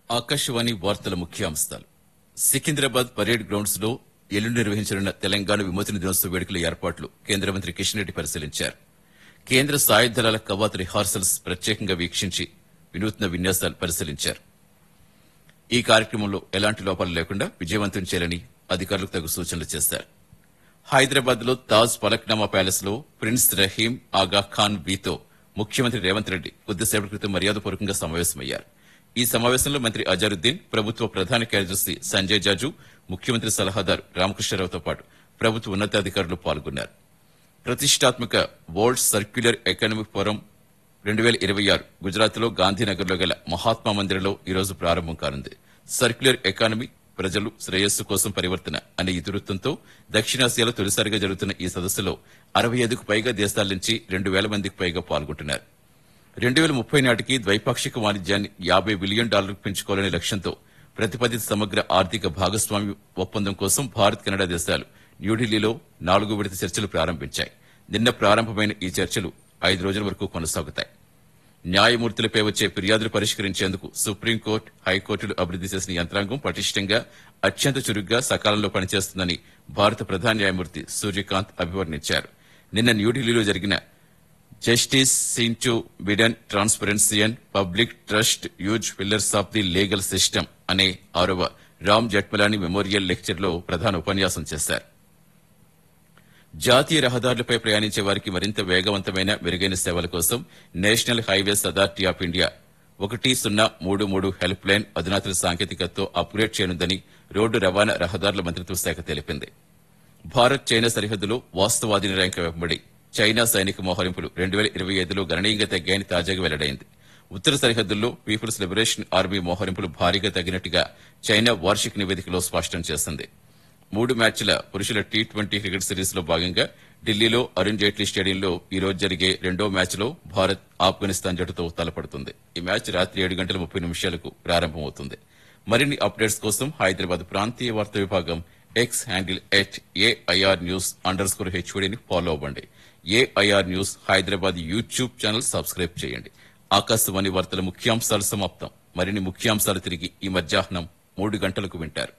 ఆకాశవాణి వార్తల ముఖ్యాంశాలు Secunderabad parade grounds లో ఎల్లుండి నిర్వహించనున్న తెలంగాణ విమోచన దినోత్సవ వేడుకల ఏర్పాట్లు కేంద్ర మంత్రి కిషన్ రెడ్డి పరిశీలించారు కేంద్ర సాయుధ దళాల కవాతు రిహార్సల్స్ ప్రత్యేకంగా వీక్షించి వినూత్న విన్యాసాలు పరిశీలించారు ఈ కార్యక్రమంలో ఎలాంటి లోపాలు లేకుండా విజయవంతం చేయాలని అధికారులకు తగు సూచనలు చేశారు హైదరాబాద్ లో తాజ్ పలక్నామా ప్యాలెస్ లో ప్రిన్స్ రహీం ఆగా ఖాన్ వీతో ముఖ్యమంత్రి రేవంత్ రెడ్డి కొద్దిసేపటి క్రితం మర్యాదపూర్వకంగా సమావేశమయ్యారు ఈ సమావేశంలో మంత్రి అజరుద్దీన్ ప్రభుత్వ ప్రధాన కార్యదర్శి సంజయ్ జాజు ముఖ్యమంత్రి సలహాదారు రామకృష్ణారావుతో పాటు ప్రభుత్వ ఉన్నతాధికారులు పాల్గొన్నారు ప్రతిష్టాత్మక వరల్డ్ సర్క్యులర్ ఎకనామిక్ ఫోరం రెండు వేల ఇరవై ఆరు గుజరాత్ లో గాంధీనగర్ లో గల మహాత్మా మందిరంలో ఈ రోజు ప్రారంభం కానుంది సర్క్యులర్ ఎకానమీ ప్రజలు శ్రేయస్సు కోసం పరివర్తన అనే ఇతివృత్తంతో దక్షిణాసియాలో తొలిసారిగా జరుగుతున్న ఈ సదస్సులో అరవై ఐదుకు పైగా దేశాల నుంచి రెండు వేల మందికి పైగా పాల్గొంటున్నారు రెండు వేల ముప్పై నాటికి ద్వైపాక్షిక వాణిజ్యాన్ని యాభై బిలియన్ డాలర్లకు పెంచుకోవాలనే లక్ష్యంతో ప్రతిపాదిత సమగ్ర ఆర్థిక భాగస్వామ్య ఒప్పందం కోసం భారత్ కెనడా దేశాలు న్యూఢిల్లీలో నాలుగో విడత చర్చలు ప్రారంభించాయి నిన్న ప్రారంభమైన ఈ చర్చలు ఐదు రోజుల వరకు కొనసాగుతాయి న్యాయమూర్తులపై వచ్చే ఫిర్యాదులు పరిష్కరించేందుకు సుప్రీంకోర్టు హైకోర్టులు అభివృద్ది చేసిన యంత్రాంగం పటిష్టంగా అత్యంత చురుగ్గా సకాలంలో పనిచేస్తుందని భారత ప్రధాన న్యాయమూర్తి సూర్యకాంత్ అభివర్ణించారు నిన్న న్యూఢిల్లీలో జరిగిన జస్టిస్ సించు బిడన్ transparency and public trust use pillars of the legal system అనే ఆరవ రామ్ జట్మలాని మెమోరియల్ లెక్చర్ లో ప్రధాన ఉపన్యాసం చేశారు జాతీయ రహదారులపై ప్రయాణించే వారికి మరింత వేగవంతమైన మెరుగైన సేవల కోసం national highways authority of India ఒకటి సున్నా మూడు మూడు హెల్ప్ లైన్ అధునాతన సాంకేతికతతో అప్గ్రేడ్ చేయనుందని రోడ్డు రవాణా రహదారుల మంత్రిత్వ శాఖ తెలిపింది భారత్ చైనా సరిహద్దులో వాస్తవాదిని ర్యాంక్ వెంబడి చైనా సైనిక మోహరింపులు రెండు వేల ఇరవై ఐదులో గణనీయంగా తగ్గాయని తాజాగా వెల్లడైంది ఉత్తర సరిహద్దుల్లో పీపుల్స్ లిబరేషన్ ఆర్మీ మోహరింపులు భారీగా తగ్గినట్టుగా చైనా వార్షిక నివేదికలో స్పష్టం చేసింది మూడు మ్యాచ్ల పురుషుల టీ ట్వంటీ క్రికెట్ సిరీస్ లో భాగంగా ఢిల్లీలో అరుణ్ జైట్లీ స్టేడియంలో ఈ రోజు జరిగే రెండో మ్యాచ్ లో భారత్ ఆఫ్ఘనిస్తాన్ జట్టుతో తలపడుతుంది ఈ మ్యాచ్ రాత్రి ఏడు గంటల ముప్పై నిమిషాలకు ప్రారంభమవుతుంది మరిన్ని అప్డేట్స్ కోసం హైదరాబాద్ ప్రాంతీయ వార్తా విభాగం X handle at AIR news underscore హెచ్ఓడిని ఫాలో అవ్వండి AIR news Hyderabad YouTube channel subscribe చేయండి ఆకాశవాణి వార్తల ముఖ్యాంశాలు సమాప్తం మరిన్ని ముఖ్యాంశాలు తిరిగి ఈ మధ్యాహ్నం మూడు గంటలకు వింటారు